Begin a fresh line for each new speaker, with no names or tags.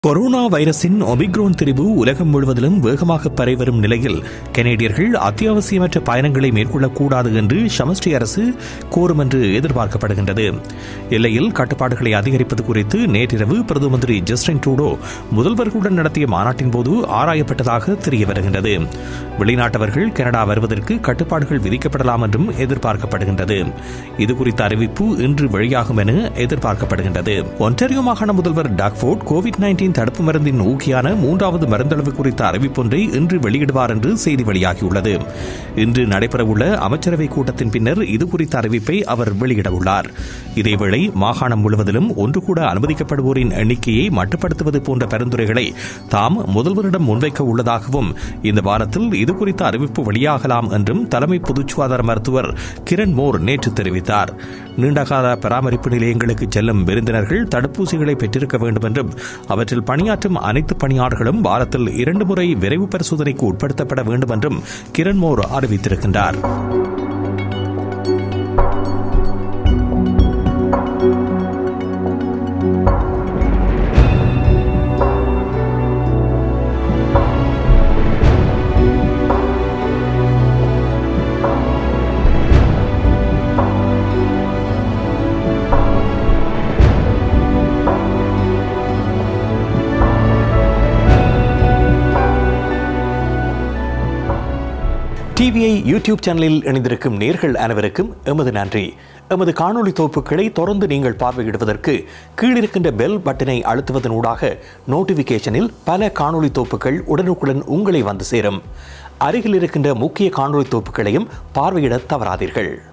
corona வைரஸின் Omicron திரிவு உலகம் முழுவதிலும் வேகமாக பரவிவரும் நிலையில் கனேடியர்கள் அத்தியாவசியமற்ற பயணங்களை மேற்கொள்ளக்கூடாது என்று சமஷ்டி அரசு கோரும் என்று எதிர்பார்க்கப்படுகின்றது எல்லையில் கட்டுப்பாடுகளை அதிகரிப்பது குறித்து நேற்றிரவு பிரதம மந்திரி ஜஸ்டின் ட்ரூடோ முதல்வர்களுடன் நடத்திய மாநாட்டின் போது ஆராயப்பட்டதாக தெரிய வருகின்றது வெளிநாட்டவர்கள் கனடா வருவதற்கு கட்டுப்பாடுகள் விதிக்கப்படலாம் என்றும் எதிர்பார்க்கப்படுகின்றது இதுகுறித்த அறிவிப்பு இன்று வெளியாகும் என எதிர்பார்க்கப்படுகின்றது ஒன்டாரியோ மாகாண முதல்வர் டாக்ஃபோர்ட் கோவிட் நைன்டீன் தடுப்பு மருந்தின் ஊக்கியான மூன்றாவது மருந்தளவு குறித்த அறிவிப்பொன்றை இன்று வெளியிடுவார் என்று செய்தி வெளியாகியுள்ளது இன்று நடைபெறவுள்ள அமைச்சரவை கூட்டத்தின் பின்னர் இதுகுறித்த அறிவிப்பை அவர் வெளியிடவுள்ளார் இதேவேளை மாகாணம் முழுவதிலும் ஒன்று கூட அனுமதிக்கப்படுவோரின் எண்ணிக்கையை மட்டுப்படுத்துவது போன்ற பரிந்துரைகளை தாம் முதல்வரிடம் முன்வைக்க உள்ளதாகவும் இந்த வாரத்தில் இதுகுறித்த அறிவிப்பு வெளியாகலாம் என்றும் தலைமை பொதுச் சுகாதார மருத்துவர் கிரண் மோர் நேற்று தெரிவித்தார் நீண்டகால பராமரிப்பு நிலையங்களுக்கு செல்லும் விருந்தினர்கள் தடுப்பூசிகளை பெற்றிருக்க வேண்டும் என்றும் அவற்றில் பணியாற்றும் அனைத்து பணியாளர்களும் வாரத்தில் இரண்டு முறை விரைவு பரிசோதனைக்கு உட்படுத்தப்பட வேண்டும் என்றும் கிரண் மோர் அறிவித்திருக்கின்றார் டிவிஐ யூடியூப் சேனலில் இணைந்திருக்கும் நேர்கள் அனைவருக்கும் எமது நன்றி எமது காணொளி தொகுப்புகளை தொடர்ந்து நீங்கள் பார்வையிடுவதற்கு கீழிருக்கின்ற பெல் பட்டனை அழுத்துவதன் ஊடாக நோட்டிபிகேஷனில் பல காணொளி தொகுப்புகள் உடனுக்குடன் உங்களை வந்து சேரும் அருகில் இருக்கின்ற முக்கிய காணொளி தொகுப்புகளையும் பார்வையிட தவறாதீர்கள்